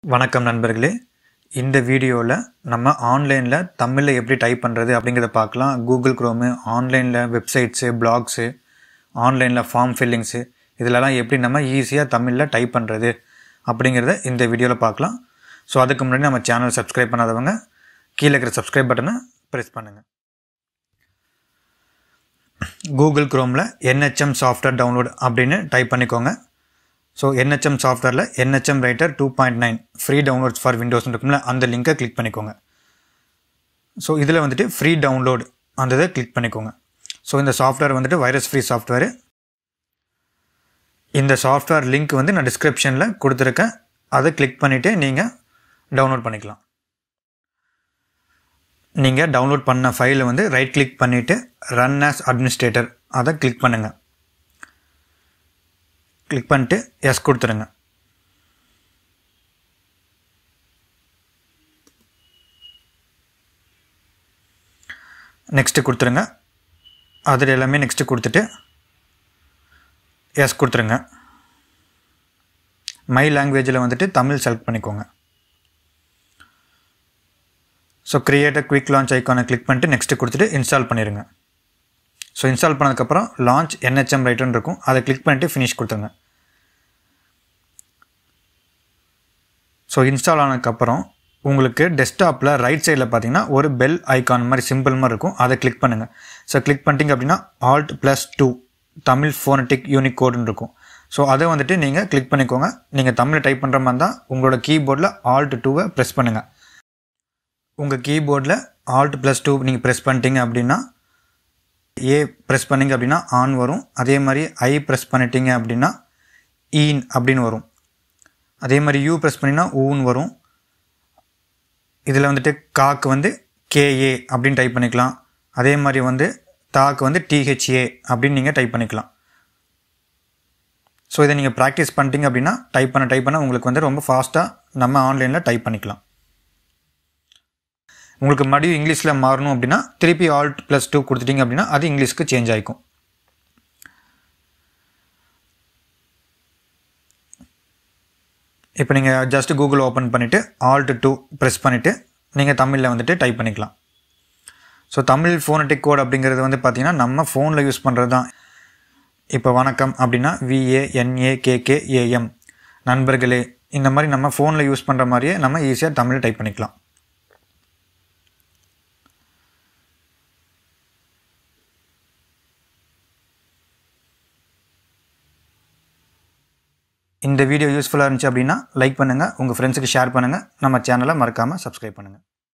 வணக்கம் நண்பர்களே இந்த வீடியோவில் நம்ம ஆன்லைனில் தமிழில் எப்படி டைப் பண்ணுறது அப்படிங்கிறத பார்க்கலாம் கூகுள் குரோமு ஆன்லைனில் வெப்சைட்ஸு பிளாக்ஸு ஆன்லைனில் ஃபார்ம் ஃபில்லிங்ஸு இதிலலாம் எப்படி நம்ம ஈஸியாக தமிழில் டைப் பண்ணுறது அப்படிங்கிறத இந்த வீடியோவில் பார்க்கலாம் ஸோ அதுக்கு முன்னாடி நம்ம சேனல் சப்ஸ்கிரைப் பண்ணாதவங்க கீழே இருக்கிற சப்ஸ்கிரைப் பட்டனை ப்ரெஸ் பண்ணுங்கள் கூகுள் குரோமில் என்ஹெச்எம் சாஃப்ட்வேர் டவுன்லோட் அப்படின்னு டைப் பண்ணிக்கோங்க ஸோ என்ஹெச்எம் சாஃப்ட்வேரில் NHM writer two point nine free downloads for Windows இருக்கும்ல அந்த லிங்கை கிளிக் பண்ணிக்கோங்க ஸோ இதில் வந்துட்டு ஃப்ரீ டவுன்லோட் அந்த இதை கிளிக் பண்ணிக்கோங்க ஸோ இந்த சாஃப்ட்வேர் வந்துட்டு வைரஸ் ஃப்ரீ சாஃப்ட்வேர் இந்த சாஃப்ட்வேர் லிங்க் வந்து நான் டிஸ்கிரிப்ஷனில் கொடுத்துருக்கேன் அதை கிளிக் பண்ணிவிட்டு நீங்கள் டவுன்லோட் பண்ணிக்கலாம் நீங்கள் டவுன்லோட் பண்ண ஃபைலை வந்து ரைட் கிளிக் பண்ணிவிட்டு ரன் ஆஸ் அட்மினிஸ்ட்ரேட்டர் அதை கிளிக் பண்ணுங்கள் கிளிக் பண்ணிட்டு எஸ் கொடுத்துருங்க நெக்ஸ்ட்டு கொடுத்துருங்க அதில் எல்லாமே நெக்ஸ்ட்டு கொடுத்துட்டு எஸ் கொடுத்துருங்க மை லாங்குவேஜில் வந்துட்டு தமிழ் செலக்ட் பண்ணிக்கோங்க ஸோ க்ரியேட் குவிக் லான்ச் ஐக்கானை கிளிக் பண்ணிட்டு நெக்ஸ்ட்டு கொடுத்துட்டு இன்ஸ்டால் பண்ணிடுங்க ஸோ இன்ஸ்டால் பண்ணதுக்கப்புறம் லான்ச் என்ஹெச்எம் ரைட்டுன்னு இருக்கும் அதை கிளிக் பண்ணிட்டு ஃபினிஷ் கொடுத்துருங்க ஸோ இன்ஸ்டால் ஆனதுக்கப்புறம் உங்களுக்கு டெஸ்க்டாப்பில் ரைட் சைடில் பார்த்தீங்கன்னா ஒரு பெல் ஐக்கான் மாதிரி சிம்பிள் மாதிரி இருக்கும் அதை கிளிக் பண்ணுங்கள் ஸோ கிளிக் பண்ணிட்டீங்க அப்படின்னா alt plus two Tamil phonetic unique கோடுன்னு இருக்கும் ஸோ அதை வந்துட்டு நீங்கள் கிளிக் பண்ணிக்கோங்க நீங்கள் தமிழ் டைப் பண்ணுற மாதிரி தான் உங்களோட கீபோர்டில் ஆல்ட் டூவை ப்ரெஸ் பண்ணுங்கள் உங்கள் கீபோர்டில் ஆல்ட் ப்ளஸ் டூ நீங்கள் ப்ரெஸ் பண்ணிட்டீங்க அப்படின்னா ஏ ப்ரெஸ் பண்ணிங்க அப்படின்னா ஆன் வரும் அதே மாதிரி ஐ ப்ரெஸ் பண்ணிட்டீங்க அப்படின்னா ஈன் அப்படின்னு வரும் அதே மாதிரி யூ ப்ரெஸ் பண்ணினா ஊன்னு வரும் இதில் வந்துட்டு காக்கு வந்து கேஏ அப்படின்னு டைப் பண்ணிக்கலாம் அதே மாதிரி வந்து தாக்கு வந்து டிஹெச்ஏ அப்படின்னு நீங்கள் டைப் பண்ணிக்கலாம் ஸோ இதை நீங்கள் ப்ராக்டிஸ் பண்ணிட்டீங்க அப்படின்னா டைப் பண்ண டைப் பண்ண உங்களுக்கு வந்து ரொம்ப ஃபாஸ்ட்டாக நம்ம ஆன்லைனில் டைப் பண்ணிக்கலாம் உங்களுக்கு மறுபடியும் இங்கிலீஷில் மாறணும் அப்படின்னா திருப்பி ஆல்ட் ப்ளஸ் டூ கொடுத்துட்டீங்க அப்படின்னா அது இங்கிலீஷ்க்கு சேஞ்ச் ஆகிக்கும் இப்போ நீங்கள் ஜஸ்ட் கூகுள் ஓப்பன் பண்ணிவிட்டு ஆல்ட் டூ ப்ரெஸ் பண்ணிவிட்டு நீங்கள் தமிழில் வந்துட்டு டைப் பண்ணிக்கலாம் ஸோ தமிழ் ஃபோனட்டிக் கோட் அப்படிங்கிறது வந்து பார்த்திங்கன்னா நம்ம ஃபோனில் யூஸ் பண்ணுறது தான் இப்போ வணக்கம் அப்படின்னா விஏஎன்ஏகேகேஏஎம் நண்பர்களே இந்த மாதிரி நம்ம ஃபோனில் யூஸ் பண்ணுற மாதிரியே நம்ம ஈஸியாக தமிழ் டைப் பண்ணிக்கலாம் இந்த வீடியோ யூஸ்ஃபுல்லாக இருந்துச்சு அப்படின்னா லைக் பண்ணுங்கள் உங்கள் ஃப்ரெண்ட்ஸுக்கு ஷேர் பண்ணுங்கள் நம்ம சேனலை மறக்காமல் சப்ஸ்கிரைப் பண்ணுங்கள்